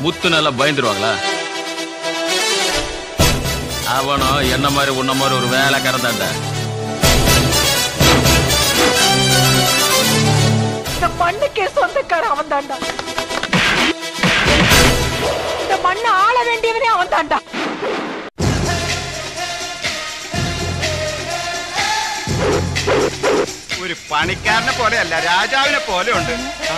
முத்து நல்லா பயந்துருவாங்களா அவனும் என்ன மாதிரி உன்ன மாதிரி ஒரு வேலைக்காரன் தாண்டா இந்த மண்ணுக்கே சொந்தக்காரன் அவன் தாண்டா இந்த மண்ணை ஆள வேண்டியவனே அவன் தாண்டா ഒരു പണിക്കാരനെ പോലെയല്ല രാജാവിനെ പോലെ ഉണ്ട്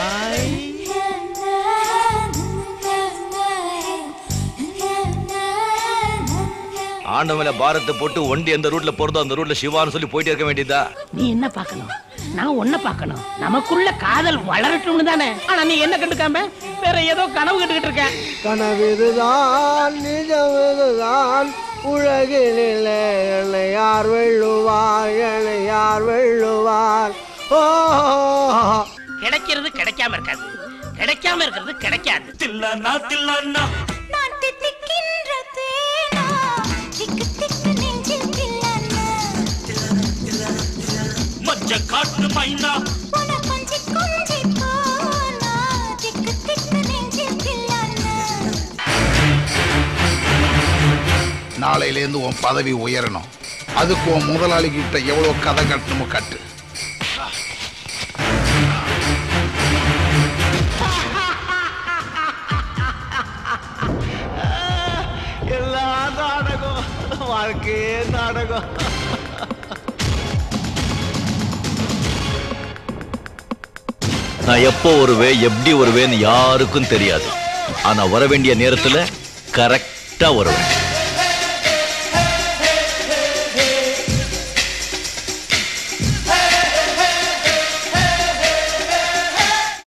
ஆண்டவங்கள பாரத்தை போட்டு ஒண்டி எந்த ரூட்ல போறதோ அந்த ரூட்ல சிவான்னு சொல்லி போயிட்டே இருக்க வேண்டியதா நீ என்ன பார்க்கணும் நான் ஒன்ன பார்க்கணும் நமக்குள்ள காதல் வளரட்டும்னு தானே ஆனா நீ என்ன கண்டுக்காம வேற ஏதோ கனவு கண்டுகிட்டு இருக்க கனவிதுதான் நிஜமிதுதான் உலகினிலே என்னை யார் வெல்லுவார் என்னை யார் வெல்லுவார் ஓ கிடைக்கிறது கிடைக்காம இருக்காது கிடைக்காம இருக்கிறது கிடைக்காது தில்லனா தில்லனா நான் தித்திக்கின்ற தேனா திக்கு திக்கு நெஞ்சில் தில்லன்னா மஞ்ச காட்டு மைனா உன கொஞ்சி கொஞ்சி போனா திக்கு திக்கு நெஞ்சில் தில்லன்னா நாளையிலேருந்து உன் பதவி உயரணும் அதுக்கு உன் முதலாளி கிட்ட எவ்வளவு கதை கட்டணுமோ கட்டு எல்லாம் நாடகம் வாழ்க்கையே நாடகம் நான் எப்போ வருவேன் எப்படி வருவேன்னு யாருக்கும் தெரியாது ஆனா வர வேண்டிய நேரத்துல கரெக்டா வருவேன்